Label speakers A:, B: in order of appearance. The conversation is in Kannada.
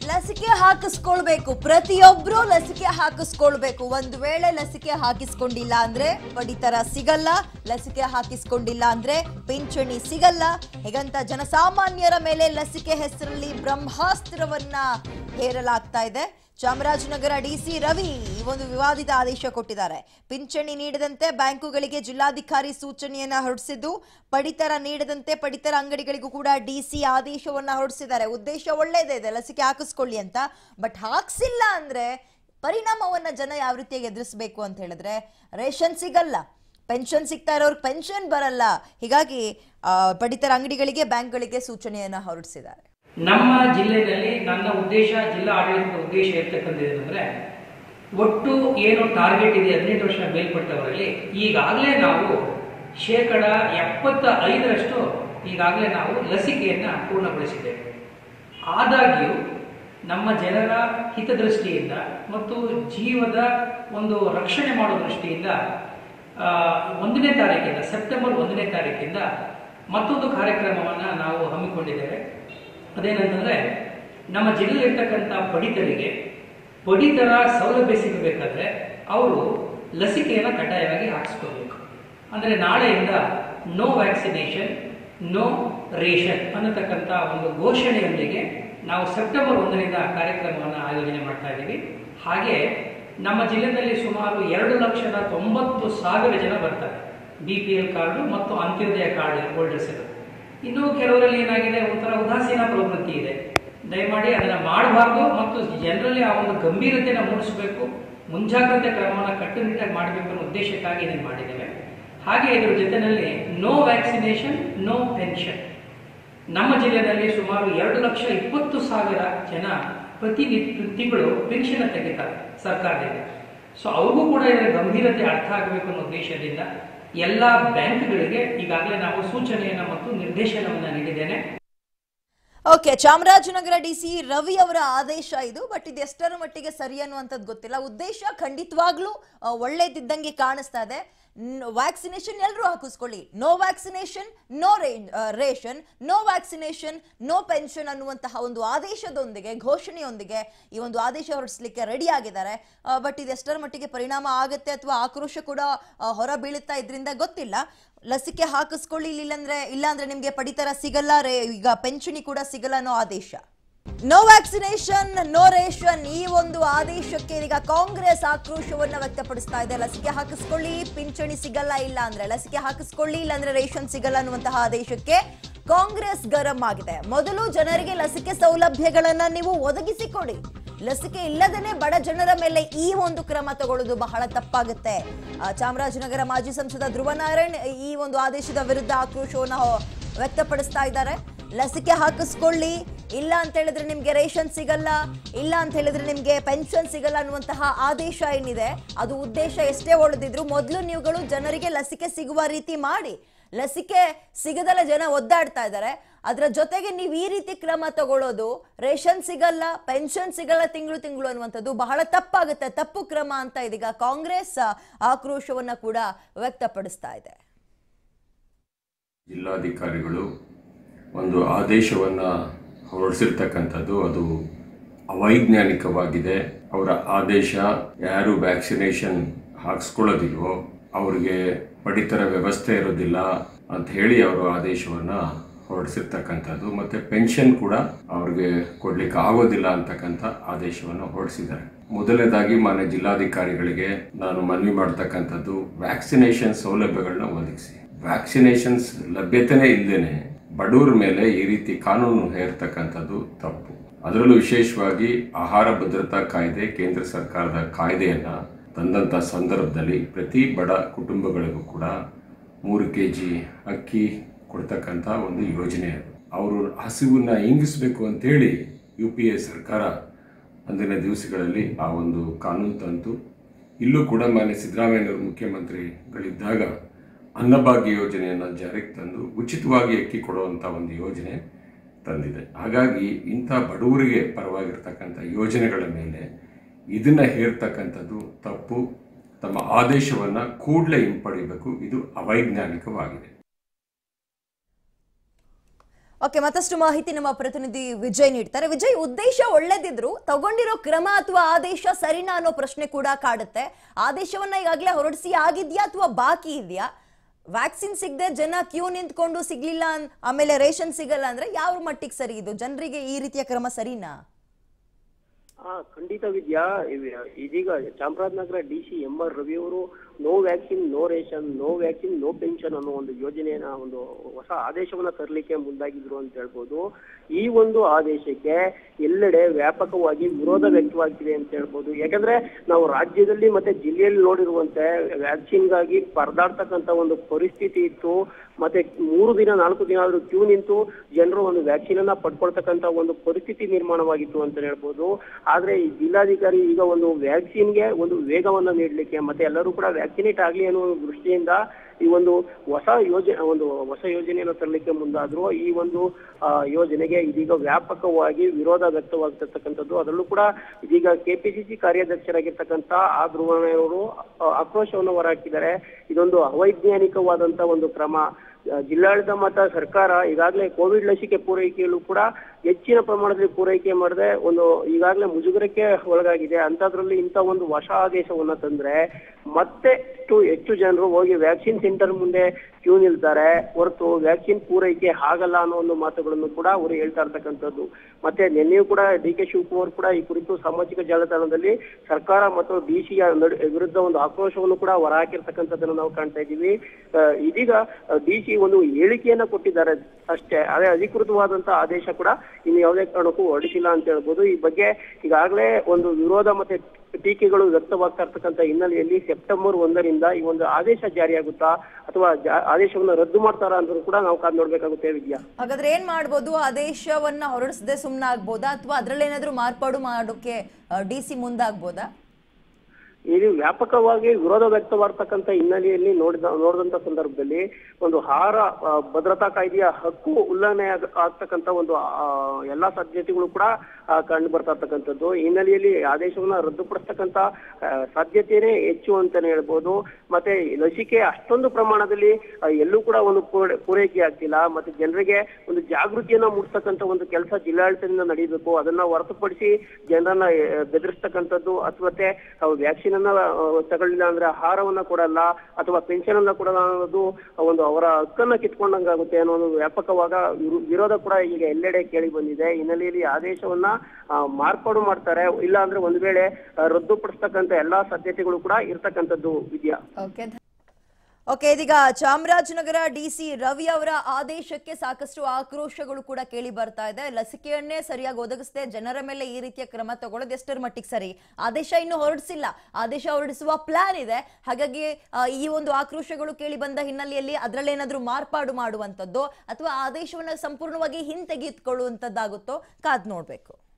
A: ಲಸಿಕೆ ಹಾಕಿಸ್ಕೊಳ್ಬೇಕು ಪ್ರತಿಯೊಬ್ರು ಲಸಿಕೆ ಹಾಕಿಸ್ಕೊಳ್ಬೇಕು ಒಂದು ವೇಳೆ ಲಸಿಕೆ ಹಾಕಿಸ್ಕೊಂಡಿಲ್ಲ ಅಂದ್ರೆ ಪಡಿತರ ಸಿಗಲ್ಲ ಲಸಿಕೆ ಹಾಕಿಸ್ಕೊಂಡಿಲ್ಲ ಅಂದ್ರೆ ಪಿಂಚಣಿ ಸಿಗಲ್ಲ ಹೀಗಂತ ಜನಸಾಮಾನ್ಯರ ಮೇಲೆ ಲಸಿಕೆ ಹೆಸರಲ್ಲಿ ಬ್ರಹ್ಮಾಸ್ತ್ರವನ್ನ ಹೇರಲಾಗ್ತಾ ಇದೆ ಚಾಮರಾಜನಗರ ಡಿಸಿ ರವಿ ಈ ಒಂದು ವಿವಾದಿತ ಆದೇಶ ಕೊಟ್ಟಿದ್ದಾರೆ ಪಿಂಚಣಿ ನೀಡದಂತೆ ಬ್ಯಾಂಕುಗಳಿಗೆ ಜಿಲ್ಲಾಧಿಕಾರಿ ಸೂಚನೆಯನ್ನ ಹೊರಡಿಸಿದ್ದು ಪಡಿತರ ನೀಡದಂತೆ ಪಡಿತರ ಅಂಗಡಿಗಳಿಗೂ ಕೂಡ ಡಿಸಿ ಆದೇಶವನ್ನ ಹೊರಡಿಸಿದ್ದಾರೆ ಉದ್ದೇಶ ಒಳ್ಳೇದೇ ಇದೆ ಲಸಿಕೆ ಹಾಕಿಸ್ಕೊಳ್ಳಿ ಅಂತ ಬಟ್ ಹಾಕ್ಸಿಲ್ಲ ಅಂದ್ರೆ ಪರಿಣಾಮವನ್ನ ಜನ ಯಾವ ರೀತಿಯಾಗಿ ಎದುರಿಸಬೇಕು ಅಂತ ಹೇಳಿದ್ರೆ ರೇಷನ್ ಸಿಗಲ್ಲ ಪೆನ್ಷನ್ ಸಿಗ್ತಾ ಇರೋರ್ಗೆ ಪೆನ್ಷನ್ ಬರಲ್ಲ ಹೀಗಾಗಿ ಆ, ಪಡಿತರ ಅಂಗಡಿಗಳಿಗೆ ಬ್ಯಾಂಕ್ಗಳಿಗೆ ಸೂಚನೆಯನ್ನ ಹೊರಡಿಸಿದ್ದಾರೆ
B: ನಮ್ಮ ಜಿಲ್ಲೆಯಲ್ಲಿ ನನ್ನ ಉದ್ದೇಶ ಜಿಲ್ಲಾ ಆಡಳಿತದ ಉದ್ದೇಶ ಇರ್ತಕ್ಕಂಥದ್ದೇನೆಂದರೆ ಒಟ್ಟು ಏನು ಟಾರ್ಗೆಟ್ ಇದೆ ಹದಿನೆಂಟು ವರ್ಷ ಮೇಲ್ಪಟ್ಟವರಲ್ಲಿ ಈಗಾಗಲೇ ನಾವು ಶೇಕಡ ಎಪ್ಪತ್ತ ಐದರಷ್ಟು ಈಗಾಗಲೇ ನಾವು ಲಸಿಕೆಯನ್ನು ಪೂರ್ಣಗೊಳಿಸಿದ್ದೇವೆ ಆದಾಗ್ಯೂ ನಮ್ಮ ಜನರ ಹಿತದೃಷ್ಟಿಯಿಂದ ಮತ್ತು ಜೀವದ ಒಂದು ರಕ್ಷಣೆ ಮಾಡೋ ದೃಷ್ಟಿಯಿಂದ ಆ, ಒಂದನೇ ತಾರೀಕಿಂದ ಸೆಪ್ಟೆಂಬರ್ ಒಂದನೇ ತಾರೀಕಿಂದ ಮತ್ತೊಂದು ಕಾರ್ಯಕ್ರಮವನ್ನು ನಾವು ಹಮ್ಮಿಕೊಂಡಿದ್ದೇವೆ ಅದೇನಂತಂದ್ರೆ ನಮ್ಮ ಜಿಲ್ಲೆಯಲ್ಲಿರ್ತಕ್ಕಂಥ ಪಡಿತರಿಗೆ ಪಡಿತರ ಸೌಲಭ್ಯ ಸಿಗಬೇಕಾದ್ರೆ ಅವರು ಲಸಿಕೆಯನ್ನು ಕಡ್ಡಾಯವಾಗಿ ಹಾಕಿಸ್ಕೋಬೇಕು ಅಂದರೆ ನಾಳೆಯಿಂದ ನೋ ವ್ಯಾಕ್ಸಿನೇಷನ್ ನೋ ರೇಷನ್ ಅನ್ನತಕ್ಕಂಥ ಒಂದು ಘೋಷಣೆಯೊಂದಿಗೆ ನಾವು ಸೆಪ್ಟೆಂಬರ್ ಒಂದರಿಂದ ಕಾರ್ಯಕ್ರಮವನ್ನು ಆಯೋಜನೆ ಮಾಡ್ತಾ ಇದ್ದೀವಿ ಹಾಗೆ ನಮ್ಮ ಜಿಲ್ಲೆಯಲ್ಲಿ ಸುಮಾರು ಎರಡು ಲಕ್ಷದ ತೊಂಬತ್ತು ಸಾವಿರ ಜನ ಬರ್ತಾರೆ ಬಿ ಪಿ ಎಲ್ ಕಾರ್ಡು ಮತ್ತು ಅಂತ್ಯೋದಯ ಕಾರ್ಡ್ ಹೋಲ್ಡರ್ಸ್ ಇರೋದು ಇನ್ನು ಕೆಲವರಲ್ಲಿ ಏನಾಗಿದೆ ಒಂಥರ ಉದಾಸೀನ ಪ್ರವೃತ್ತಿ ಇದೆ ದಯಮಾಡಿ ಅದನ್ನ ಮಾಡಬಾರ್ದು ಮತ್ತು ಜನರಲ್ಲಿ ಆ ಒಂದು ಗಂಭೀರತೆಯನ್ನು ಮೂಡಿಸಬೇಕು ಮುಂಜಾಗ್ರತೆ ಕ್ರಮವನ್ನು ಕಟ್ಟುನಿಟ್ಟಾಗಿ ಮಾಡಬೇಕು ಅನ್ನೋ ಉದ್ದೇಶಕ್ಕಾಗಿ ಇದನ್ನು ಮಾಡಿದ್ದೇವೆ ಹಾಗೆ ಇದರ ಜೊತೆಯಲ್ಲಿ ನೋ ವ್ಯಾಕ್ಸಿನೇಷನ್ ನೋ ಪೆನ್ಷನ್ ನಮ್ಮ ಜಿಲ್ಲೆಯಲ್ಲಿ ಸುಮಾರು ಎರಡು ಲಕ್ಷ ಇಪ್ಪತ್ತು ಸಾವಿರ ಜನ ಪ್ರತಿ ನಿ- ತಿಂಗಳು ಪೆನ್ಷನ್ ತೆಗಿತಾರೆ ಸರ್ಕಾರದಿಂದ ಸೊ ಅವ್ರಿಗೂ ಕೂಡ ಇದರ ಗಂಭೀರತೆ ಅರ್ಥ ಆಗಬೇಕು ಅನ್ನೋ ಉದ್ದೇಶದಿಂದ ಎಲ್ಲ ಬ್ಯಾಂಕ್ಗಳಿಗೆ ಈಗಾಗಲೇ ನಾವು ಸೂಚನೆಯನ್ನು ಮತ್ತು ನಿರ್ದೇಶನವನ್ನು ನೀಡಿದ್ದೇನೆ
A: ಓಕೆ ಚಾಮರಾಜನಗರ ಡಿಸಿ ರವಿ ಅವರ ಆದೇಶ ಇದು ಬಟ್ ಇದು ಎಷ್ಟರ ಮಟ್ಟಿಗೆ ಸರಿ ಅನ್ನುವಂಥದ್ದು ಗೊತ್ತಿಲ್ಲ ಉದ್ದೇಶ ಖಂಡಿತವಾಗ್ಲೂ ಆ, ಒಳ್ಳೇದಿದ್ದಂಗೆ ಕಾಣಿಸ್ತಾ ಇದೆ ವ್ಯಾಕ್ಸಿನೇಷನ್ ಎಲ್ಲರೂ ಹಾಕಿಸ್ಕೊಳ್ಳಿ no vaccination no ration no vaccination no pension ಅನ್ನುವಂತಹ ಒಂದು ಆದೇಶದೊಂದಿಗೆ ಘೋಷಣೆಯೊಂದಿಗೆ ಈ ಒಂದು ಆದೇಶ ಹೊರಡಿಸ್ಲಿಕ್ಕೆ ರೆಡಿ ಆಗಿದ್ದಾರೆ ಬಟ್ ಇದು ಎಷ್ಟರ ಮಟ್ಟಿಗೆ ಪರಿಣಾಮ ಆಗುತ್ತೆ ಅಥವಾ ಆಕ್ರೋಶ ಕೂಡ ಆ, ಹೊರ ಬೀಳುತ್ತಾ ಇದರಿಂದ ಗೊತ್ತಿಲ್ಲ ಲಸಿಕೆ ಹಾಕಿಸ್ಕೊಳ್ಳಿ ಇಲ್ಲಾಂದ್ರೆ ಇಲ್ಲಾಂದ್ರೆ ನಿಮ್ಗೆ ಪಡಿತರ ಸಿಗಲ್ಲ ರೇ ಈಗ ಪೆನ್ಷನಿ ಕೂಡ ಸಿಗಲ್ಲ ಅನ್ನೋ ಆದೇಶ ನೋ ವ್ಯಾಕ್ಸಿನೇಷನ್ ನೋ ರೇಷನ್ ಈ ಒಂದು ಆದೇಶಕ್ಕೆ ಈಗ ಕಾಂಗ್ರೆಸ್ ಆಕ್ರೋಶವನ್ನ ವ್ಯಕ್ತಪಡಿಸ್ತಾ ಇದೆ ಲಸಿಕೆ ಹಾಕಿಸ್ಕೊಳ್ಳಿ ಪಿಂಚಣಿ ಸಿಗಲ್ಲ ಇಲ್ಲ ಅಂದ್ರೆ ಲಸಿಕೆ ಹಾಕಿಸ್ಕೊಳ್ಳಿ ಇಲ್ಲಾಂದ್ರೆ ರೇಷನ್ ಸಿಗಲ್ಲ ಅನ್ನುವಂತಹ ಆದೇಶಕ್ಕೆ ಕಾಂಗ್ರೆಸ್ ಗರಂ ಆಗಿದೆ ಮೊದಲು ಜನರಿಗೆ ಲಸಿಕೆ ಸೌಲಭ್ಯಗಳನ್ನ ನೀವು ಒದಗಿಸಿಕೊಡಿ ಲಸಿಕೆ ಇಲ್ಲದೇನೆ ಬಡ ಜನರ ಮೇಲೆ ಈ ಒಂದು ಕ್ರಮ ತಗೊಳ್ಳೋದು ಬಹಳ ತಪ್ಪಾಗುತ್ತೆ ಆ, ಚಾಮರಾಜನಗರ ಮಾಜಿ ಸಂಸದ ಧ್ರುವ ನಾರಾಯಣ್ ಈ ಒಂದು ಆದೇಶದ ವಿರುದ್ಧ ಆಕ್ರೋಶವನ್ನ ಹೊ- ವ್ಯಕ್ತಪಡಿಸ್ತಾ ಇದ್ದಾರೆ ಲಸಿಕೆ ಹಾಕಿಸ್ಕೊಳ್ಳಿ ಇಲ್ಲ ಅಂತ ಹೇಳಿದ್ರೆ ನಿಮ್ಗೆ ರೇಷನ್ ಸಿಗಲ್ಲ ಇಲ್ಲ ಅಂತ ಹೇಳಿದ್ರೆ ನಿಮ್ಗೆ ಪೆನ್ಷನ್ ಸಿಗಲ್ಲ ಅನ್ನುವಂತಹ ಆದೇಶ ಏನಿದೆ ಅದು ಉದ್ದೇಶ ಎಷ್ಟೇ ಒಳ್ಳೆದಿದ್ರು ಮೊದಲು ನೀವುಗಳು ಜನರಿಗೆ ಲಸಿಕೆ ಸಿಗುವ ರೀತಿ ಮಾಡಿ ಲಸಿಕೆ ಸಿಗದಲ್ಲ ಜನ ಒದ್ದಾಡ್ತಾ ಇದ್ದಾರೆ ಅದರ ಜೊತೆಗೆ ನೀವು ಈ ರೀತಿ ಕ್ರಮ ತಗೊಳ್ಳೋದು ರೇಷನ್ ಸಿಗಲ್ಲ ಪೆನ್ಷನ್ ಸಿಗಲ್ಲ ತಿಂಗಳು ತಿಂಗಳು ಅನ್ನುವಂಥದ್ದು ಬಹಳ ತಪ್ಪಾಗುತ್ತೆ ತಪ್ಪು ಕ್ರಮ ಅಂತ ಇದೀಗ ಕಾಂಗ್ರೆಸ್ ಆ, ಆಕ್ರೋಶವನ್ನ ಕೂಡ ವ್ಯಕ್ತಪಡಿಸ್ತಾ ಇದೆ
C: ಜಿಲ್ಲಾಧಿಕಾರಿಗಳು ಒಂದು ಆದೇಶವನ್ನು ಹೊರಡಿಸಿರ್ತಕ್ಕಂಥದ್ದು ಅದು ಅವೈಜ್ಞಾನಿಕವಾಗಿದೆ ಅವರ ಆದೇಶ ಯಾರು ವ್ಯಾಕ್ಸಿನೇಷನ್ ಹಾಕ್ಸ್ಕೊಳ್ಳೋದಿಲ್ವೋ ಅವ್ರಿಗೆ ಪಡಿತರ ವ್ಯವಸ್ಥೆ ಇರೋದಿಲ್ಲ ಅಂತ ಹೇಳಿ ಅವರು ಆದೇಶವನ್ನು ಹೊರಡಿಸಿರ್ತಕ್ಕಂಥದ್ದು ಮತ್ತು ಪೆನ್ಷನ್ ಕೂಡ ಅವ್ರಿಗೆ ಕೊಡ್ಲಿಕ್ಕೆ ಆಗೋದಿಲ್ಲ ಅಂತಕ್ಕಂಥ ಆದೇಶವನ್ನು ಹೊರಡಿಸಿದ್ದಾರೆ ಮೊದಲನೇದಾಗಿ ಮಾನ್ಯ ಜಿಲ್ಲಾಧಿಕಾರಿಗಳಿಗೆ ನಾನು ಮನವಿ ಮಾಡ್ತಕ್ಕಂಥದ್ದು ವ್ಯಾಕ್ಸಿನೇಷನ್ ಸೌಲಭ್ಯಗಳನ್ನ ಒದಗಿಸಿ ವ್ಯಾಕ್ಸಿನೇಷನ್ಸ್ ಲಭ್ಯತೆನೇ ಇಲ್ಲದೇನೆ ಬಡವರ ಮೇಲೆ ಈ ರೀತಿ ಕಾನೂನು ಹೇರ್ತಕ್ಕಂಥದ್ದು ತಪ್ಪು ಅದರಲ್ಲೂ ವಿಶೇಷವಾಗಿ ಆಹಾರ ಭದ್ರತಾ ಕಾಯ್ದೆ ಕೇಂದ್ರ ಸರ್ಕಾರದ ಕಾಯ್ದೆಯನ್ನ ತಂದಂಥ ಸಂದರ್ಭದಲ್ಲಿ ಪ್ರತಿ ಬಡ ಕುಟುಂಬಗಳಿಗೂ ಕೂಡ ಮೂರು ಕೆ ಜಿ ಅಕ್ಕಿ ಕೊಡ್ತಕ್ಕಂಥ ಒಂದು ಯೋಜನೆ ಅದು ಅವರು ಹಸಿವನ್ನ ಇಂಗಿಸ್ಬೇಕು ಅಂತೇಳಿ ಯು ಪಿ ಎ ಸರ್ಕಾರ ಅಂದಿನ ದಿವಸಗಳಲ್ಲಿ ಆ ಒಂದು ಕಾನೂನು ತಂತು ಇಲ್ಲೂ ಕೂಡ ಮಾನ್ಯ ಸಿದ್ದರಾಮಯ್ಯನವರು ಮುಖ್ಯಮಂತ್ರಿಗಳಿದ್ದಾಗ ಅನ್ನಭಾಗ್ಯ ಯೋಜನೆಯನ್ನು ಜಾರಿಗೆ ತಂದು ಉಚಿತವಾಗಿ ಅಕ್ಕಿ ಕೊಡುವಂಥ ಒಂದು ಯೋಜನೆ ತಂದಿದೆ ಹಾಗಾಗಿ ಇಂಥ ಬಡವರಿಗೆ ಪರವಾಗಿರ್ತಕ್ಕಂಥ ಯೋಜನೆಗಳ ಮೇಲೆ ಇದನ್ನ ಹೇರ್ತಕ್ಕಂಥದ್ದು ತಪ್ಪು ತಮ್ಮ ಆದೇಶವನ್ನು ಕೂಡಲೇ ಹಿಂಪಡಿಬೇಕು ಇದು ಅವೈಜ್ಞಾನಿಕವಾಗಿದೆ
A: ಓಕೆ ಮತ್ತಷ್ಟು ಮಾಹಿತಿ ನಮ್ಮ ಪ್ರತಿನಿಧಿ ವಿಜಯ್ ನೀಡ್ತಾರೆ ವಿಜಯ್ ಉದ್ದೇಶ ಒಳ್ಳೇದಿದ್ರು ತಗೊಂಡಿರೋ ಕ್ರಮ ಅಥವಾ ಆದೇಶ ಸರಿನಾ ಅನ್ನೋ ಪ್ರಶ್ನೆ ಕೂಡ ಕಾಡುತ್ತೆ ಆದೇಶವನ್ನ ಈಗಾಗಲೇ ಹೊರಡಿಸಿ ಆಗಿದ್ಯಾ ಅಥವಾ ಬಾಕಿ ಇದೆಯಾ ವ್ಯಾಕ್ಸಿನ್ ಸಿಗದೆ ಜನ ಕ್ಯೂ ನಿಂತ್ಕೊಂಡು ಸಿಗ್ಲಿಲ್ಲ ಅನ್- ಆಮೇಲೆ ರೇಷನ್ ಸಿಗಲ್ಲ ಅಂದ್ರೆ ಯಾವ ಮಟ್ಟಿಗೆ ಸರಿ ಇದು ಜನರಿಗೆ ಈ ರೀತಿಯ ಕ್ರಮ ಸರಿನಾ
D: ಆ ಖಂಡಿತ ವಿದ್ಯಾ ಇವ್- ಇದೀಗ Chamarajanagar D C M R Ravi ಅವರು no vaccine no ration no vaccine no pension ಅನ್ನೋ ಒಂದು ಯೋಜನೆಯನ್ನ ಒಂದು ಹೊಸ ಆದೇಶವನ್ನ ತರಲಿಕ್ಕೆ ಮುಂದಾಗಿದ್ರು ಅಂತ ಹೇಳ್ಬೋದು ಈ ಒಂದು ಆದೇಶಕ್ಕೆ ಎಲ್ಲೆಡೆ ವ್ಯಾಪಕವಾಗಿ ವಿರೋಧ ವ್ಯಕ್ತವಾಗ್ತಿದೆ ಅಂತ ಹೇಳ್ಬೋದು ಯಾಕಂದ್ರೆ ನಾವು ರಾಜ್ಯದಲ್ಲಿ ಮತ್ತೆ ಜಿಲ್ಲೆಯಲ್ಲಿ ನೋಡಿರುವಂತೆ ವ್ಯಾಕ್ಸಿನ್ಗಾಗಿ ಪರದಾಡ್ತಕ್ಕಂತ ಒಂದು ಪರಿಸ್ಥಿತಿ ಇತ್ತು ಮತ್ತೆ ಮೂರು ದಿನ ನಾಲ್ಕು ದಿನ ಆದ್ರೂ ಕ್ಯೂ ನಿಂತು ಜನರು ಒಂದು ವ್ಯಾಕ್ಸಿನ್ ಅನ್ನ ಪಡ್ಕೊಳ್ತಕ್ಕಂತ ಒಂದು ಪರಿಸ್ಥಿತಿ ನಿರ್ಮಾಣವಾಗಿತ್ತು ಅಂತ ಹೇಳ್ಬೋದು ಆದ್ರೆ ಈ ಜಿಲ್ಲಾಧಿಕಾರಿ ಈಗ ಒಂದು ವ್ಯಾಕ್ಸಿನ್ಗೆ ಒಂದು ವೇಗವನ್ನ ನೀಡಲಿಕ್ಕೆ ಮತ್ತೆ ಎಲ್ಲರೂ ಕೂಡ ವ್ಯಾಕ್ಸಿನೇಟ್ ಆಗ್ಲಿ ಅನ್ನೋ ಒಂದು ದೃಷ್ಟಿಯಿಂದ ಈ ಒಂದು ಹೊಸ ಯೋಜನೆ ಒಂದು ಹೊಸ ಯೋಜನೆಯನ್ನು ತರಲಿಕ್ಕೆ ಮುಂದಾದ್ರು ಈ ಒಂದು ಆ, ಯೋಜನೆಗೆ ಇದೀಗ ವ್ಯಾಪಕವಾಗಿ ವಿರೋಧ ವ್ಯಕ್ತವಾಗ್ತಿರ್ತಕ್ಕಂಥದ್ದು ಅದರಲ್ಲೂ ಕೂಡ ಇದೀಗ ಕೆಪಿಸಿಸಿ ಕಾರ್ಯಾಧ್ಯಕ್ಷರಾಗಿರ್ತಕ್ಕಂಥ ಆ ಧ್ರುವಣ್ಣವರು ಆಕ್ರೋಶವನ್ನು ಹೊರಹಾಕಿದ್ದಾರೆ ಇದೊಂದು ಅವೈಜ್ಞಾನಿಕವಾದಂತ ಒಂದು ಕ್ರಮ ಆ, ಜಿಲ್ಲಾಡಳಿತ ಮತ್ತು ಸರ್ಕಾರ ಈಗಾಗಲೇ ಕೋವಿಡ್ ಲಸಿಕೆ ಪೂರೈಕೆಯಲ್ಲೂ ಕೂಡ ಹೆಚ್ಚಿನ ಪ್ರಮಾಣದಲ್ಲಿ ಪೂರೈಕೆ ಮಾಡದೆ ಒಂದು ಈಗಾಗಲೇ ಮುಜುಗರಕ್ಕೆ ಒಳಗಾಗಿದೆ ಅಂಥದ್ರಲ್ಲಿ ಇಂಥ ಒಂದು ಹೊಸ ಆದೇಶವನ್ನ ತಂದ್ರೆ ಮತ್ತೆ ಹೆಚ್ಚು ಹೆಚ್ಚು ಜನರು ಹೋಗಿ ವ್ಯಾಕ್ಸಿನ್ ಸೆಂಟರ್ ಮುಂದೆ ಕ್ಯೂ ನಿಲ್ತಾರೆ ಹೊರತು ವ್ಯಾಕ್ಸಿನ್ ಪೂರೈಕೆ ಆಗಲ್ಲ ಅನ್ನೋ ಒಂದು ಮಾತುಗಳನ್ನು ಕೂಡ ಅವರು ಹೇಳ್ತಾ ಇರ್ತಕ್ಕಂಥದ್ದು ಮತ್ತೆ ನಿನ್ನೆಯೂ ಕೂಡ ಡಿ ಕೆ ಶಿವಕುಮಾರ್ ಕೂಡ ಈ ಕುರಿತು ಸಾಮಾಜಿಕ ಜಾಲತಾಣದಲ್ಲಿ ಸರ್ಕಾರ ಮತ್ತು ಡಿ ಸಿಯ ವಿರುದ್ಧ ಒಂದು ಆಕ್ರೋಶವನ್ನು ಕೂಡ ಹೊರಹಾಕಿರ್ತಕ್ಕಂಥದ್ದನ್ನು ನಾವು ಕಾಣ್ತಾ ಇದ್ದೀವಿ ಆ, ಇದೀಗ ಡಿ ಸಿ ಒಂದು ಹೇಳಿಕೆಯನ್ನ ಕೊಟ್ಟಿದ್ದಾರೆ ಅಷ್ಟೇ ಅದೇ ಅಧಿಕೃತವಾದಂತಹ ಆದೇಶ ಕೂಡ ಇನ್ನು ಯಾವುದೇ ಕಾರಣಕ್ಕೂ ಹೊರಡಿಸಿಲ್ಲ ಅಂತ ಹೇಳ್ಬೋದು ಈ ಬಗ್ಗೆ ಈಗಾಗಲೇ ಒಂದು ವಿರೋಧ ಮತ್ತೆ ಟೀಕೆಗಳು ವ್ಯಕ್ತವಾಗ್ತಾ ಇರ್ತಕ್ಕಂಥ ಹಿನ್ನೆಲೆಯಲ್ಲಿ ಸೆಪ್ಟೆಂಬರ್ ಒಂದರಿಂದ ಈ ಒಂದು ಆದೇಶ ಜಾರಿಯಾಗುತ್ತಾ ಅಥವಾ ಜಾ- ಆದೇಶವನ್ನ ರದ್ದು ಮಾಡ್ತಾರಾ ಅಂದ್ರೂ ಕೂಡ ನಾವು ಕಾದ್ ನೋಡ್ಬೇಕಾಗುತ್ತೆ ವಿದ್ಯಾ
A: ಹಾಗಾದ್ರೆ ಏನ್ ಮಾಡ್ಬೋದು ಆದೇಶವನ್ನ ಹೊರಡಿಸದೆ ಸುಮ್ಮನಾಗ್ಬೋದಾ ಅಥವಾ ಅದ್ರಲ್ಲೇನಾದ್ರೂ ಮಾರ್ಪಾಡು ಮಾಡೋಕೆ ಡಿ ಸಿ ಮುಂದಾಗ್ಬೋದಾ
D: ಇದು ವ್ಯಾಪಕವಾಗಿ ವಿರೋಧ ವ್ಯಕ್ತವಾಗ್ತಕ್ಕಂಥ ಹಿನ್ನೆಲೆಯಲ್ಲಿ ನೋಡಿದ ನೋಡಿದಂತ ಸಂದರ್ಭದಲ್ಲಿ ಒಂದು ಆಹಾರ ಆ, ಭದ್ರತಾ ಕಾಯ್ದೆಯ ಹಕ್ಕು ಉಲ್ಲಂಘನೆ ಆಗ- ಆಗ್ತಕ್ಕಂಥ ಒಂದು ಆ, ಎಲ್ಲಾ ಸಾಧ್ಯತೆಗಳು ಕೂಡ ಆ, ಕಂಡು ಬರ್ತಾ ಇರ್ತಕ್ಕಂಥದ್ದು ಈ ಹಿನ್ನೆಲೆಯಲ್ಲಿ ಆದೇಶವನ್ನ ರದ್ದುಪಡಿಸ್ತಕ್ಕಂಥ ಆ, ಸಾಧ್ಯತೆನೇ ಹೆಚ್ಚು ಅಂತಾನೆ ಹೇಳ್ಬೋದು ಮತ್ತೆ ಈ ಲಸಿಕೆ ಅಷ್ಟೊಂದು ಪ್ರಮಾಣದಲ್ಲಿ ಆ, ಎಲ್ಲೂ ಕೂಡ ಒಂದು ಪೂರ- ಪೂರೈಕೆ ಆಗ್ತಿಲ್ಲ ಮತ್ತೆ ಜನರಿಗೆ ಒಂದು ಜಾಗೃತಿಯನ್ನ ಮೂಡಿಸ್ತಕ್ಕಂಥ ಒಂದು ಕೆಲಸ ಜಿಲ್ಲಾಡಳಿತದಿಂದ ನಡೀಬೇಕು ಅದನ್ನ ಹೊರತುಪಡಿಸಿ ಜನರನ್ನ ಆ, ಬೆದರಿಸ್ತಕ್ಕಂಥದ್ದು ಅಥವಾ ಮತ್ತೆ ವ್ಯಾಕ್ಸಿನ್ ಅನ್ನ ಆ, ತಗೊಳ್ಳಿಲ್ಲ ಅಂದ್ರೆ ಆಹಾರವನ್ನ ಕೊಡಲ್ಲ ಅಥವಾ ಪೆನ್ಷನ್ ಅನ್ನ ಕೊಡಲ್ಲ ಅನ್ನೋದು ಒಂದು ಅವರ ಹಕ್ಕನ್ನ ಕಿತ್ಕೊಂಡಂಗಾಗುತ್ತೆ ಅನ್ನೋ ಒಂದು ವ್ಯಾಪಕವಾದ ವಿರು- ವಿರೋಧ ಕೂಡ ಈಗ ಎಲ್ಲೆಡೆ ಕೇಳಿ ಬಂದಿದೆ ಈ ಹಿನ್ನೆಲೆಯಲ್ಲಿ ಆದೇಶವನ್ನ ಆ, ಮಾರ್ಪಾಡು ಮಾಡ್ತಾರೆ ಇಲ್ಲ ಅಂದ್ರೆ ಒಂದ್ ವೇಳೆ ಆ, ರದ್ದುಪಡಿಸ್ತಕ್ಕಂಥ ಎಲ್ಲಾ ಸಾಧ್ಯತೆಗಳು ಕೂಡ ಇರ್ತಕ್ಕಂಥದ್ದು ವಿದ್ಯಾ
A: ಓಕೆ ಓಕೆ ಇದೀಗ ಚಾಮರಾಜನಗರ ಡಿಸಿ ರವಿ ಅವರ ಆದೇಶಕ್ಕೆ ಸಾಕಷ್ಟು ಆಕ್ರೋಶಗಳು ಕೂಡ ಕೇಳಿ ಬರ್ತಾ ಇದೆ ಲಸಿಕೆಯನ್ನೇ ಸರಿಯಾಗಿ ಒದಗಿಸದೆ ಜನರ ಮೇಲೆ ಈ ರೀತಿಯ ಕ್ರಮ ತಗೊಳ್ಳೋದು ಎಷ್ಟರ ಮಟ್ಟಿಗೆ ಸರಿ ಆದೇಶ ಇನ್ನು ಹೊರಡಿಸಿಲ್ಲ ಆದೇಶ ಹೊರಡಿಸುವ ಪ್ಲಾನ್ ಇದೆ ಹಾಗಾಗಿ ಆ, ಈ ಒಂದು ಆಕ್ರೋಶಗಳು ಕೇಳಿ ಬಂದ ಹಿನ್ನೆಲೆಯಲ್ಲಿ ಅದರಲ್ಲೇನಾದ್ರೂ ಮಾರ್ಪಾಡು ಮಾಡುವಂಥದ್ದು ಅಥವಾ ಆದೇಶವನ್ನು ಸಂಪೂರ್ಣವಾಗಿ ಹಿಂತೆಗೆದುಕೊಳ್ಳುವಂಥದ್ದಾಗುತ್ತೋ ಕಾದ್ ನೋಡ್ಬೇಕು